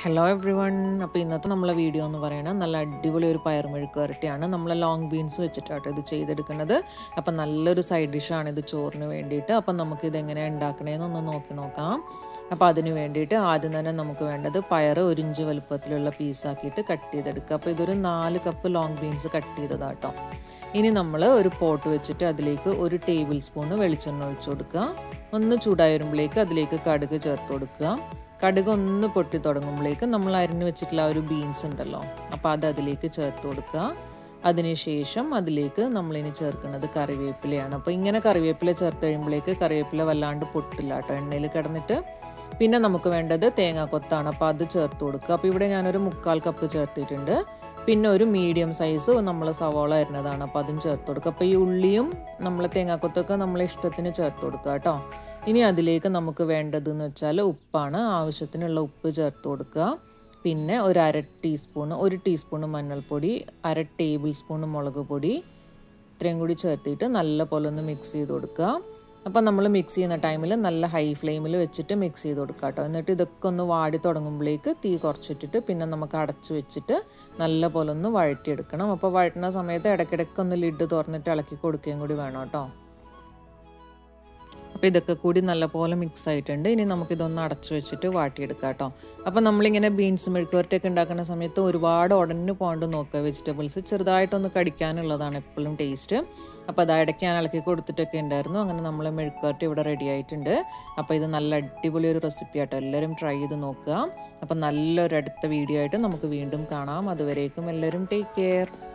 hello every one അപ്പോൾ ഇന്നത്തെ നമ്മളെ വീഡിയോ എന്ന് പറയുന്നത് നല്ല അടിപൊളി ഒരു പയർ മെഴുക്ക് വരട്ടിയാണ് നമ്മൾ ലോങ് ബീൻസ് വെച്ചിട്ടാട്ടോ ഇത് ചെയ്തെടുക്കുന്നത് അപ്പം നല്ലൊരു സൈഡ് ഡിഷാണ് ഇത് ചോറിന് വേണ്ടിയിട്ട് അപ്പം നമുക്കിത് എങ്ങനെയാണ് ഉണ്ടാക്കണേന്നൊന്ന് നോക്കി നോക്കാം അപ്പോൾ അതിന് വേണ്ടിയിട്ട് ആദ്യം തന്നെ നമുക്ക് വേണ്ടത് പയർ ഒരു ഇഞ്ച് വലുപ്പത്തിലുള്ള പീസാക്കിയിട്ട് കട്ട് ചെയ്തെടുക്കുക അപ്പോൾ ഇതൊരു നാല് കപ്പ് ലോങ് ബീൻസ് കട്ട് ചെയ്തതാട്ടോ ഇനി നമ്മൾ ഒരു പോട്ട് വെച്ചിട്ട് അതിലേക്ക് ഒരു ടേബിൾ സ്പൂണ് വെളിച്ചെണ്ണ ഒഴിച്ചു കൊടുക്കുക ഒന്ന് ചൂടായി വരുമ്പോഴേക്ക് അതിലേക്ക് കടുക് ചേർത്ത് കൊടുക്കുക കടുക് ഒന്ന് പൊട്ടി തുടങ്ങുമ്പോഴേക്ക് നമ്മൾ അരിഞ്ഞു വെച്ചിട്ടുള്ള ആ ഒരു ബീൻസ് ഉണ്ടല്ലോ അപ്പോൾ അത് അതിലേക്ക് ചേർത്ത് കൊടുക്കുക അതിനുശേഷം അതിലേക്ക് നമ്മളിനി ചേർക്കുന്നത് കറിവേപ്പിലയാണ് അപ്പോൾ ഇങ്ങനെ കറിവേപ്പില ചേർത്ത് കഴിയുമ്പോഴേക്ക് കറിവേപ്പില വല്ലാണ്ട് പൊട്ടില്ല കേട്ടോ എണ്ണയിൽ കിടന്നിട്ട് പിന്നെ നമുക്ക് വേണ്ടത് തേങ്ങാക്കൊത്താണ് അപ്പോൾ അത് ചേർത്ത് കൊടുക്കുക അപ്പോൾ ഇവിടെ ഞാനൊരു മുക്കാൽ കപ്പ് ചേർത്തിട്ടുണ്ട് പിന്നെ ഒരു മീഡിയം സൈസ് നമ്മൾ സവോള വരുന്നതാണ് അപ്പോൾ അതും ചേർത്ത് കൊടുക്കുക അപ്പോൾ ഈ ഉള്ളിയും നമ്മൾ തേങ്ങാക്കൊത്തൊക്കെ നമ്മളെ ഇഷ്ടത്തിന് ചേർത്ത് കൊടുക്കുക കേട്ടോ ഇനി അതിലേക്ക് നമുക്ക് വേണ്ടതെന്ന് വെച്ചാൽ ഉപ്പാണ് ആവശ്യത്തിനുള്ള ഉപ്പ് ചേർത്ത് കൊടുക്കുക പിന്നെ ഒരു അര ടീസ്പൂൺ ഒരു ടീസ്പൂൺ മഞ്ഞൾപ്പൊടി അര ടേബിൾ സ്പൂൺ മുളക് പൊടി ഇത്രയും കൂടി ചേർത്തിട്ട് നല്ല പോലെ ഒന്ന് മിക്സ് ചെയ്ത് കൊടുക്കുക അപ്പം നമ്മൾ മിക്സ് ചെയ്യുന്ന ടൈമിൽ നല്ല ഹൈ ഫ്ലെയിമിൽ വെച്ചിട്ട് മിക്സ് ചെയ്ത് കൊടുക്കുക കേട്ടോ എന്നിട്ട് ഇതൊക്കെ ഒന്ന് വാടി തുടങ്ങുമ്പോഴേക്ക് തീ കുറച്ചിട്ടിട്ട് പിന്നെ നമുക്ക് അടച്ചു വെച്ചിട്ട് നല്ല പോലെ ഒന്ന് വഴറ്റിയെടുക്കണം അപ്പോൾ വഴറ്റുന്ന സമയത്ത് ഇടയ്ക്കിടയ്ക്ക് ഒന്ന് ലിഡ് തുറന്നിട്ട് ഇളക്കി കൊടുക്കുകയും കൂടി വേണം കേട്ടോ അപ്പോൾ ഇതൊക്കെ കൂടി നല്ലപോലെ മിക്സ് ആയിട്ടുണ്ട് ഇനി നമുക്കിതൊന്ന് അടച്ചു വെച്ചിട്ട് വാട്ടിയെടുക്കാം കേട്ടോ അപ്പോൾ നമ്മളിങ്ങനെ ബീൻസ് മെഴുക്കുവരട്ടൊക്കെ ഉണ്ടാക്കുന്ന സമയത്ത് ഒരുപാട് ഉടനെ പോകേണ്ട നോക്കുക വെജിറ്റബിൾസ് ചെറുതായിട്ടൊന്ന് കടിക്കാനുള്ളതാണ് എപ്പോഴും ടേസ്റ്റ് അപ്പോൾ അത് ഇടയ്ക്ക് ഞാൻ ഇളക്കി കൊടുത്തിട്ടൊക്കെ ഉണ്ടായിരുന്നു അങ്ങനെ നമ്മൾ മെഴുക്കുവരട്ടി ഇവിടെ റെഡി ആയിട്ടുണ്ട് അപ്പോൾ ഇത് നല്ല അടിപൊളി ഒരു റെസിപ്പി ആട്ടോ എല്ലാവരും ട്രൈ ചെയ്ത് നോക്കുക അപ്പോൾ നല്ലൊരു അടുത്ത വീഡിയോ ആയിട്ട് നമുക്ക് വീണ്ടും കാണാം അതുവരേക്കും എല്ലാവരും ടേക്ക് കെയർ